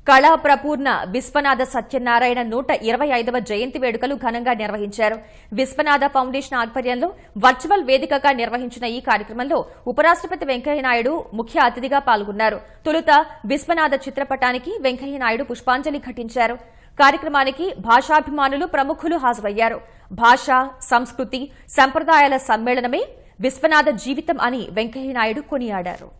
కళా ప్రపూర్ణ విశ్వనాథ సత్యనారాయణ నూట ఇరవై ఐదవ జయంతి వేడుకలు ఘనంగా నిర్వహించారు విశ్వనాథ ఫౌండేషన్ ఆధ్వర్యంలో వర్చువల్ వేదికగా నిర్వహించిన ఈ కార్యక్రమంలో ఉపరాష్టపతి వెంకయ్యనాయుడు ముఖ్య అతిథిగా పాల్గొన్నారు తొలుత విశ్వనాథ చిత్రపటానికి వెంకయ్యనాయుడు పుష్పాంజలి ఘటించారు కార్యక్రమానికి భాషాభిమానులు ప్రముఖులు హాజరయ్యారు భాష సంస్కృతి సంప్రదాయాల సమ్మేళనమే విశ్వనాథ జీవితం అని వెంకయ్యనాయుడు కొనియాడారు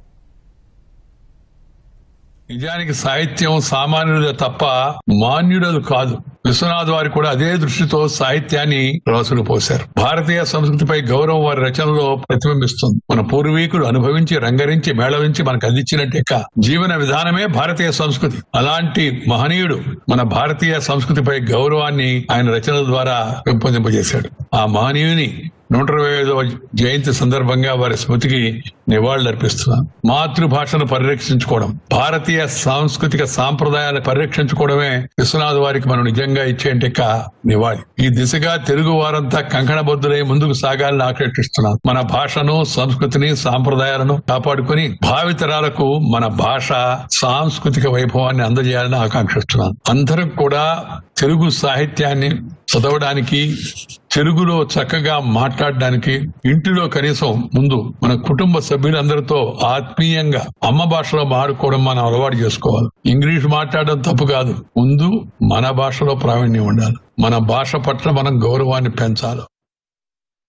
నిజానికి సాహిత్యం సామాన్యుడు తప్ప మాన్యుడలు కాదు విశ్వనాథ్ వారు కూడా అదే దృష్టితో సాహిత్యాన్ని రాసులు పోశారు భారతీయ సంస్కృతిపై గౌరవం వారి రచనలో ప్రతిబింబిస్తుంది మన పూర్వీకులు అనుభవించి రంగరించి మేళవించి మనకు అందించినట్టే జీవన విధానమే భారతీయ సంస్కృతి అలాంటి మహనీయుడు మన భారతీయ సంస్కృతిపై గౌరవాన్ని ఆయన రచనల ద్వారా పెంపొందింపజేశాడు ఆ మహనీయుని నూట ఇరవై ఐదవ జయంతి సందర్భంగా వారి స్మృతికి నివాళులర్పిస్తున్నాను మాతృభాషను పరిరక్షించుకోవడం భారతీయ సాంస్కృతిక సాంప్రదాయాలను పరిరక్షించుకోవడమే విశ్వనాథ్ వారికి మనం నిజంగా ఇచ్చేంటిక నివాళి ఈ దిశగా తెలుగు వారంతా కంకణబద్దులై ముందుకు సాగాలని ఆకర్షిస్తున్నాను మన భాషను సంస్కృతిని సాంప్రదాయాలను కాపాడుకుని భావితరాలకు మన భాష సాంస్కృతిక వైభవాన్ని అందజేయాలని ఆకాంక్షిస్తున్నాను అందరం కూడా తెలుగు సాహిత్యాన్ని చదవడానికి తెలుగులో చక్కగా మాట్లాడడానికి ఇంటిలో కనీసం ముందు మన కుటుంబ సభ్యులందరితో ఆత్మీయంగా అమ్మ భాషలో మాడుకోవడం మనం అలవాటు చేసుకోవాలి ఇంగ్లీష్ మాట్లాడడం తప్పు కాదు ముందు మన భాషలో ప్రావీణ్యం ఉండాలి మన భాష పట్ల మనం గౌరవాన్ని పెంచాలి